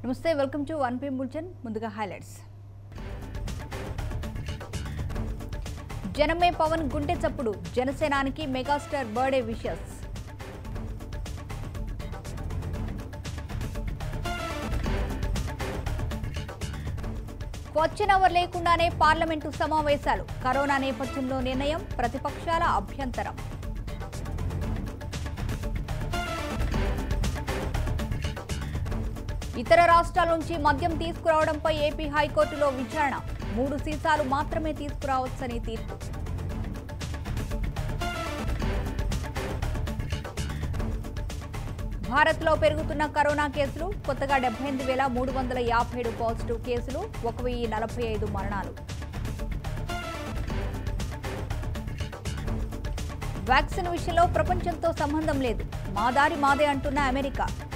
నమస్తే welcome to one P bulletin ముందుగా highlights జనమే పవన్ గుండె చప్పుడు జనసేనానికి megastar birthday wishes question hour లేకుండానే పార్లమెంటు సమావేశాలు కరోనా నేపథ్యంలో నిర్ణయం ప్రతిపక్షాల అభ్యంతరం ఇతర రాష్ట్రాల నుంచి మద్యం తీసుకురావడంపై ఏపీ హైకోర్టులో విచారణ మూడు సీసాలు మాత్రమే తీసుకురావచ్చని తీర్పు భారత్లో పెరుగుతున్న కరోనా కేసులు కొత్తగా డెబ్బై ఎనిమిది వేల మూడు వందల యాభై ఏడు పాజిటివ్ కేసులు ఒక వెయ్యి నలభై ఐదు మరణాలు వ్యాక్సిన్ విషయంలో ప్రపంచంతో సంబంధం లేదు మా దారి మాదే అంటున్న అమెరికా